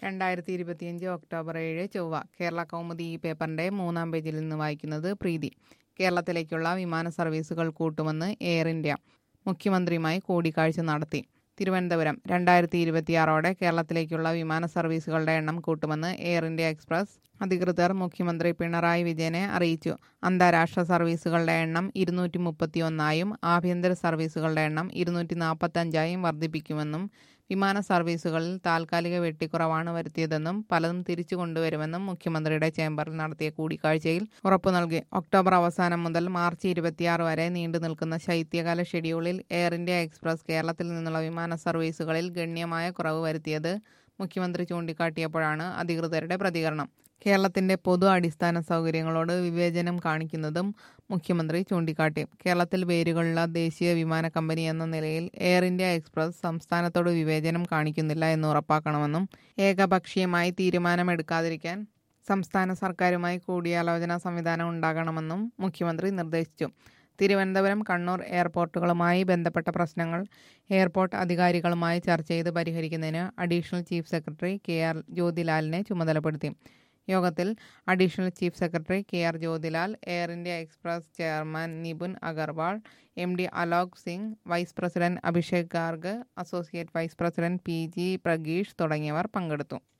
രണ്ടായിരത്തി ഇരുപത്തിയഞ്ച് ഒക്ടോബർ ഏഴ് ചൊവ്വ കേരള കൗമുദി ഈ പേപ്പറിന്റെ മൂന്നാം പേജിൽ നിന്ന് വായിക്കുന്നത് പ്രീതി കേരളത്തിലേക്കുള്ള വിമാന സർവീസുകൾ കൂട്ടുമെന്ന് എയർ ഇന്ത്യ മുഖ്യമന്ത്രിയുമായി കൂടിക്കാഴ്ച നടത്തി തിരുവനന്തപുരം രണ്ടായിരത്തി ഇരുപത്തിയാറോടെ കേരളത്തിലേക്കുള്ള വിമാന സർവീസുകളുടെ എണ്ണം കൂട്ടുമെന്ന് എയർ ഇന്ത്യ എക്സ്പ്രസ് അധികൃതർ മുഖ്യമന്ത്രി പിണറായി വിജയനെ അറിയിച്ചു അന്താരാഷ്ട്ര സർവീസുകളുടെ എണ്ണം ഇരുന്നൂറ്റി മുപ്പത്തി ഒന്നായും ആഭ്യന്തര സർവീസുകളുടെ എണ്ണം ഇരുന്നൂറ്റി നാൽപ്പത്തഞ്ചായും വർദ്ധിപ്പിക്കുമെന്നും വിമാന സർവീസുകളിൽ താൽക്കാലിക വെട്ടിക്കുറവാണ് വരുത്തിയതെന്നും പലതും തിരിച്ചു കൊണ്ടുവരുമെന്നും മുഖ്യമന്ത്രിയുടെ ചേംബറിൽ നടത്തിയ കൂടിക്കാഴ്ചയിൽ ഉറപ്പു നൽകി ഒക്ടോബർ അവസാനം മുതൽ മാർച്ച് ഇരുപത്തിയാറ് വരെ നീണ്ടു നിൽക്കുന്ന ശൈത്യകാല ഷെഡ്യൂളിൽ എയർ ഇന്ത്യ എക്സ്പ്രസ് കേരളത്തിൽ നിന്നുള്ള വിമാന സർവീസുകളിൽ ഗണ്യമായ കുറവ് വരുത്തിയത് മുഖ്യമന്ത്രി ചൂണ്ടിക്കാട്ടിയപ്പോഴാണ് അധികൃതരുടെ പ്രതികരണം കേരളത്തിന്റെ പൊതു അടിസ്ഥാന സൗകര്യങ്ങളോട് വിവേചനം കാണിക്കുന്നതും മുഖ്യമന്ത്രി ചൂണ്ടിക്കാട്ടി കേരളത്തിൽ വേരുകളുള്ള ദേശീയ വിമാന കമ്പനി എന്ന നിലയിൽ എയർ ഇന്ത്യ എക്സ്പ്രസ് സംസ്ഥാനത്തോട് വിവേചനം കാണിക്കുന്നില്ല എന്ന് ഉറപ്പാക്കണമെന്നും ഏകപക്ഷീയമായി തീരുമാനമെടുക്കാതിരിക്കാൻ സംസ്ഥാന സർക്കാരുമായി കൂടിയാലോചനാ സംവിധാനം ഉണ്ടാകണമെന്നും മുഖ്യമന്ത്രി നിർദ്ദേശിച്ചു തിരുവനന്തപുരം കണ്ണൂർ എയർപോർട്ടുകളുമായി ബന്ധപ്പെട്ട പ്രശ്നങ്ങൾ എയർപോർട്ട് അധികാരികളുമായി ചർച്ച ചെയ്ത് പരിഹരിക്കുന്നതിന് additional chief secretary K R ജ്യോതിലാലിനെ ചുമതലപ്പെടുത്തി യോഗത്തിൽ additional chief secretary K R Jyothilal Air India Express chairman Nipun Agarwal M D Alok Singh vice president Abhishek Garg associate vice president P G Prageesh തുടങ്ങിയവർ പങ്കെടുത്തു